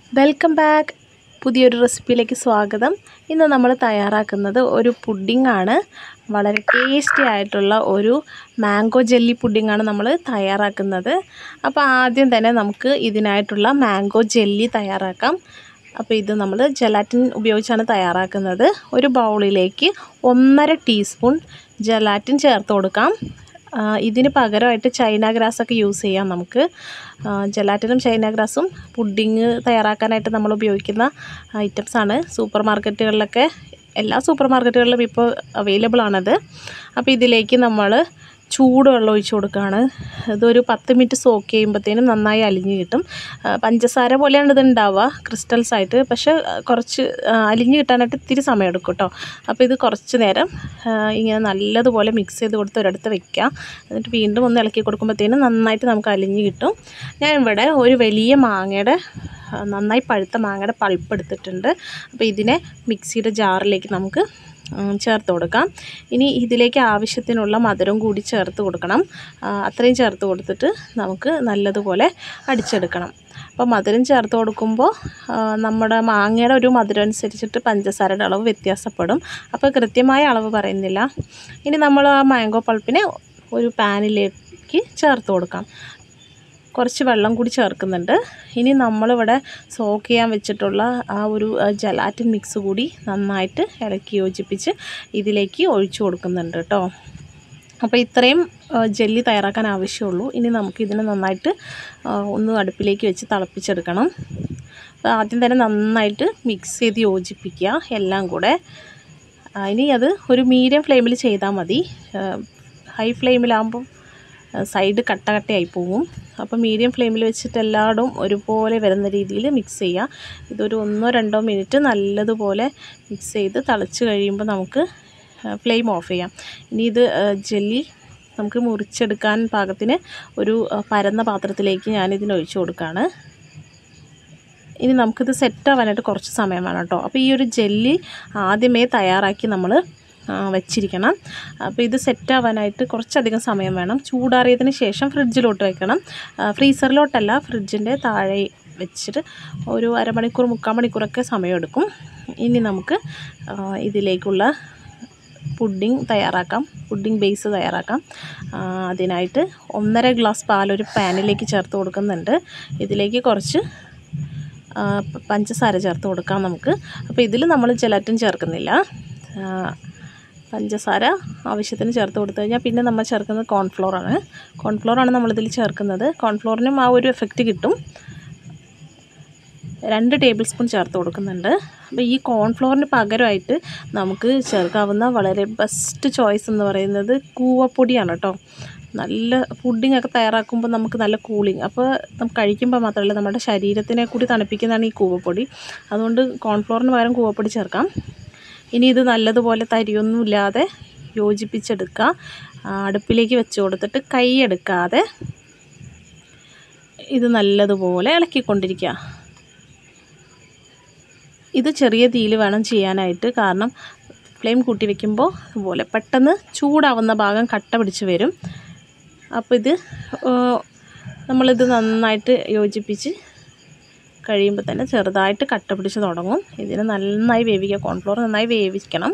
welcome back പുതിയൊരു റെസിപ്പിയിലേക്ക് സ്വാഗതം ഇന്ന് നമ്മൾ തയ്യാറാക്കുന്നത് ഒരു പുഡിംഗ് ആണ് വളരെ ടേസ്റ്റി ആയിട്ടുള്ള ഒരു മാംഗോ ജെല്ലി പുഡിംഗ് ആണ് നമ്മൾ തയ്യാറാക്കുന്നത് അപ്പോൾ ആദ്യം തന്നെ നമുക്ക് ഇതിനായിട്ടുള്ള മാംഗോ ജെല്ലി തയ്യാറാക്കാം അപ്പോൾ ഇത് നമ്മൾ ജലാറ്റിൻ ഉപയോഗിച്ചാണ് തയ്യാറാക്കുന്നത് ഒരു ബൗളിലേക്ക് ഒന്നര ടീസ്പൂൺ ജലാറ്റിൻ ചേർത്ത് കൊടുക്കാം ആ, ഇതിന് പകരമായിട്ട് ചൈന ഗ്രാസ് ഒക്കെ യൂസ് ചെയ്യാം നമുക്ക് ആ, ജലാറ്റിനും ചൈന ഗ്രാസും പുഡിങ് തയ്യാറാക്കാനായിട്ട് നമ്മൾ ഉപയോഗിക്കുന്ന ഐറ്റംസ് ആണ് സൂപ്പർ മാർക്കറ്റുകളിലൊക്കെ എല്ലാ സൂപ്പർ മാർക്കറ്റുകളിലും ഇപ്പോൾ അവൈലബിൾ ആണത് അപ്പോൾ ഇതിലേക്ക് നമ്മൾ ചൂടുവെള്ളം ഒഴിച്ച് കൊടുക്കുകയാണ് ഇതൊരു പത്ത് മിനിറ്റ് സോക്ക് ചെയ്യുമ്പോഴത്തേനും നന്നായി അലിഞ്ഞ് കിട്ടും ആ, പഞ്ചസാര പോലെയാണ് ഇത് ഉണ്ടാവുക ക്രിസ്റ്റൽസ് ആയിട്ട് പക്ഷേ ആ, കുറച്ച് ആ, അലിഞ്ഞ് കിട്ടാനായിട്ട് ഇത്തിരി സമയം എടുക്കും കേട്ടോ അപ്പോൾ ഇത് കുറച്ച് നേരം ആ, ഇങ്ങനെ നല്ലതുപോലെ മിക്സ് ചെയ്ത് കൊടുത്ത് ഒരിടത്ത് വെക്കുക എന്നിട്ട് വീണ്ടും ഒന്ന് ഇളക്കി കൊടുക്കുമ്പോഴത്തേനും നന്നായിട്ട് നമുക്ക് അലിഞ്ഞ് കിട്ടും ഞാൻ ഇവിടെ ഒരു വലിയ മാങ്ങയുടെ ആ, നന്നായി പഴുത്ത മാങ്ങയുടെ പൾപ്പ് എടുത്തിട്ടുണ്ട് അപ്പോൾ ഇതിനെ മിക്സിയുടെ ജാറിലേക്ക് നമുക്ക് ഉം, ചേർത്ത് കൊടുക്കാം ഇനി ഇതിലേക്ക് ആവശ്യത്തിനുള്ള മധുരം കൂടി ചേർത്ത് കൊടുക്കണം ആ, അത്രയും ചേർത്ത് കൊടുത്തിട്ട് നമുക്ക് നല്ലതുപോലെ അടിച്ചെടുക്കണം അപ്പോൾ മധുരം ചേർത്ത് കൊടുക്കുമ്പോൾ ആ, നമ്മുടെ മാങ്ങയുടെ ഒരു മധുരം അനുസരിച്ചിട്ട് പഞ്ചസാരയുടെ അളവ് വ്യത്യാസപ്പെടും അപ്പോൾ കൃത്യമായ അളവ് പറയുന്നില്ല ഇനി നമ്മൾ ആ മാംഗോ പൾപ്പിനെ ഒരു പാനിലേക്ക് ചേർത്ത് കൊടുക്കാം കുറച്ച് വെള്ളം കൂടി ചേർക്കുന്നുണ്ട് ഇനി നമ്മളിവിടെ സോക്ക് ചെയ്യാൻ വെച്ചിട്ടുള്ള ആ ഒരു ആ, ജലാറ്റിൻ മിക്സ് കൂടി നന്നായിട്ട് ഇളക്കി യോജിപ്പിച്ച് ഇതിലേക്ക് ഒഴിച്ചു കൊടുക്കുന്നുണ്ട് കേട്ടോ അപ്പോൾ ഇത്രയും ആ, ജെല്ലി തയ്യാറാക്കാൻ ആവശ്യമുള്ളൂ ഇനി നമുക്ക് ഇതിനെ നന്നായിട്ട് ആ, ഒന്ന് അടുപ്പിലേക്ക് വെച്ച് തിളപ്പിച്ചെടുക്കണം അപ്പോൾ ആദ്യം തന്നെ നന്നായിട്ട് മിക്സ് ചെയ്ത് യോജിപ്പിക്കുക എല്ലാം കൂടെ ആ, ഇനി അത് ഒരു മീഡിയം ഫ്ലെയിമിൽ ചെയ്താൽ മതി ഹൈ ഫ്ലെയിമിലാകുമ്പം സൈഡ് കട്ട കട്ടയായി പോകും അപ്പോൾ മീഡിയം ഫ്ലെയിമിൽ വെച്ചിട്ട് എല്ലായിടും ഒരുപോലെ വരുന്ന രീതിയിൽ മിക്സ് ചെയ്യുക ഇതൊരു ഒന്നോ രണ്ടോ മിനിറ്റ് നല്ലതുപോലെ മിക്സ് ചെയ്ത് തിളച്ച് കഴിയുമ്പോൾ നമുക്ക് ഫ്ലെയിം ഓഫ് ചെയ്യാം ഇനി ഇത് ജെല്ലി നമുക്ക് മുറിച്ചെടുക്കാൻ പാകത്തിന് ഒരു ആ, പരന്ന പാത്രത്തിലേക്ക് ഞാനിതിന് ഒഴിച്ചു കൊടുക്കുകയാണ് ഇനി നമുക്കിത് സെറ്റ് ആവാനായിട്ട് കുറച്ച് സമയം വേണം കേട്ടോ അപ്പോൾ ഈ ഒരു ജെല്ലി ആദ്യമേ തയ്യാറാക്കി നമ്മൾ വെച്ചിരിക്കണം അപ്പോൾ ഇത് സെറ്റ് ആവാനായിട്ട് കുറച്ചധികം സമയം വേണം ചൂടാറിയതിന് ശേഷം ഫ്രിഡ്ജിലോട്ട് വെക്കണം ആ, ഫ്രീസറിലോട്ടല്ല ഫ്രിഡ്ജിൻ്റെ താഴെ വെച്ചിട്ട് ഒരു അരമണിക്കൂർ മുക്കാൽ മണിക്കൂറൊക്കെ സമയമെടുക്കും ഇനി നമുക്ക് ആ, ഇതിലേക്കുള്ള പുഡിംഗ് തയ്യാറാക്കാം പുഡിംഗ് ബേസ് തയ്യാറാക്കാം ആ, അതിനായിട്ട് ഒന്നര ഗ്ലാസ് പാൽ ഒരു പാനിലേക്ക് ചേർത്ത് കൊടുക്കുന്നുണ്ട് ഇതിലേക്ക് കുറച്ച് ആ, പ- പഞ്ചസാര ചേർത്ത് കൊടുക്കാം നമുക്ക് അപ്പോൾ ഇതിൽ നമ്മൾ ജലാറ്റിൻ ചേർക്കുന്നില്ല ആ, പഞ്ചസാര ആവശ്യത്തിന് ചേർത്ത് കൊടുത്തു കഴിഞ്ഞാൽ പിന്നെ നമ്മൾ ചേർക്കുന്നത് കോൺഫ്ലോറാണ് കോൺഫ്ലോറാണ് നമ്മളിതിൽ ചേർക്കുന്നത് കോൺഫ്ലോറിനും ആ ഒരു എഫക്റ്റ് കിട്ടും രണ്ട് ടേബിൾ സ്പൂൺ ചേർത്ത് കൊടുക്കുന്നുണ്ട് അപ്പോൾ ഈ കോൺഫ്ലോറിന് പകരമായിട്ട് നമുക്ക് ചേർക്കാവുന്ന വളരെ ബെസ്റ്റ് ചോയ്സ് എന്ന് പറയുന്നത് കൂവപ്പൊടിയാണ് കേട്ടോ നല്ല പുഡിംഗ് ഒക്കെ തയ്യാറാക്കുമ്പോൾ നമുക്ക് നല്ല കൂളിങ് അപ്പോൾ നമുക്ക് കഴിക്കുമ്പോൾ മാത്രമല്ല നമ്മുടെ ശരീരത്തിനെ കൂടി തണുപ്പിക്കുന്നതാണ് ഈ കൂവപ്പൊടി അതുകൊണ്ട് കോൺഫ്ലോറിന് പകരം കൂവപ്പൊടി ചേർക്കാം ഇനി ഇത് നല്ലതുപോലെ തരിയൊന്നുമില്ലാതെ യോജിപ്പിച്ചെടുക്കുക ആ, അടുപ്പിലേക്ക് വെച്ച് കൊടുത്തിട്ട് കൈ എടുക്കാതെ ഇത് നല്ലതുപോലെ ഇളക്കിക്കൊണ്ടിരിക്കുക ഇത് ചെറിയ തീയിൽ വേണം ചെയ്യാനായിട്ട് കാരണം ഫ്ലെയിം കൂട്ടി വെക്കുമ്പോൾ അതുപോലെ പെട്ടെന്ന് ചൂടാവുന്ന ഭാഗം കട്ട പിടിച്ച് വരും അപ്പോൾ ഇത് ആ, നമ്മളിത് നന്നായിട്ട് യോജിപ്പിച്ച് കഴിയുമ്പോൾ തന്നെ ചെറുതായിട്ട് കട്ട പിടിച്ച് തുടങ്ങും ഇതിന് നന്നായി വേവിക്കുക കോൺഫ്ലോർ നന്നായി വേവിക്കണം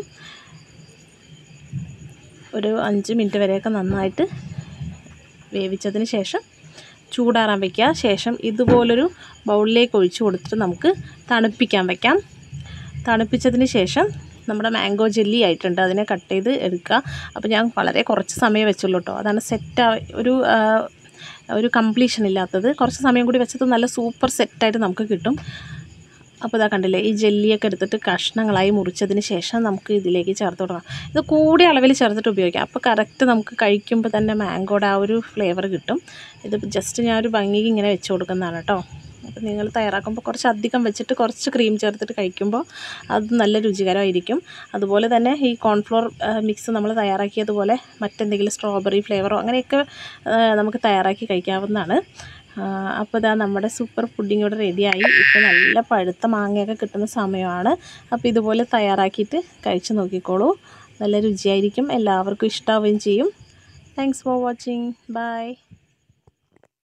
ഒരു അഞ്ച് മിനിറ്റ് വരെയൊക്കെ നന്നായിട്ട് വേവിച്ചതിന് ശേഷം ചൂടാറാൻ വയ്ക്കുക ശേഷം ഇതുപോലൊരു ബൗളിലേക്ക് ഒഴിച്ച് കൊടുത്തിട്ട് നമുക്ക് തണുപ്പിക്കാൻ വയ്ക്കാം തണുപ്പിച്ചതിന് ശേഷം നമ്മുടെ മാംഗോ ജെല്ലി ആയിട്ടുണ്ട് അതിനെ കട്ട് ചെയ്ത് എടുക്കുക അപ്പോൾ ഞാൻ വളരെ കുറച്ച് സമയം വെച്ചുള്ളൂ കേട്ടോ അതാണ് സെറ്റ് ഒരു ആ, ഒരു കംപ്ലീഷൻ ഇല്ലാത്തത് കുറച്ച് സമയം കൂടി വെച്ചത് നല്ല സൂപ്പർ സെറ്റായിട്ട് നമുക്ക് കിട്ടും അപ്പോൾ ഇതാ കണ്ടില്ലേ ഈ ജെല്ലിയൊക്കെ എടുത്തിട്ട് കഷ്ണങ്ങളായി മുറിച്ചതിന് ശേഷം നമുക്ക് ഇതിലേക്ക് ചേർത്ത് കൊടുക്കാം ഇത് കൂടിയ അളവിൽ ചേർത്തിട്ട് ഉപയോഗിക്കാം അപ്പോൾ കറക്റ്റ് നമുക്ക് കഴിക്കുമ്പോൾ തന്നെ മാംഗോയുടെ ആ ഒരു ഫ്ലേവർ കിട്ടും ഇത് ജസ്റ്റ് ഞാൻ ഒരു ഭംഗിക്ക് ഇങ്ങനെ വെച്ച് കൊടുക്കുന്നതാണ് കേട്ടോ അപ്പോൾ നിങ്ങൾ തയ്യാറാക്കുമ്പോൾ കുറച്ച് അധികം വെച്ചിട്ട് കുറച്ച് ക്രീം ചേർത്തിട്ട് കഴിക്കുമ്പോൾ അത് നല്ല രുചികരമായിരിക്കും അതുപോലെ തന്നെ ഈ കോൺഫ്ലോർ മിക്സ് നമ്മൾ തയ്യാറാക്കിയതുപോലെ മറ്റെന്തെങ്കിലും സ്ട്രോബെറി ഫ്ലേവറോ അങ്ങനെയൊക്കെ ആ, നമുക്ക് തയ്യാറാക്കി കഴിക്കാവുന്നതാണ് ആ, അപ്പോൾ ഇതാ നമ്മുടെ സൂപ്പർ പുഡിംഗ് ഇവിടെ റെഡിയായി ഇപ്പോൾ നല്ല പഴുത്ത മാങ്ങയൊക്കെ കിട്ടുന്ന സമയമാണ് അപ്പോൾ ഇതുപോലെ തയ്യാറാക്കിയിട്ട് കഴിച്ച് നോക്കിക്കോളൂ നല്ല രുചിയായിരിക്കും എല്ലാവർക്കും ഇഷ്ടാവുകയും ചെയ്യും താങ്ക്സ് ഫോർ വാച്ചിങ് ബൈ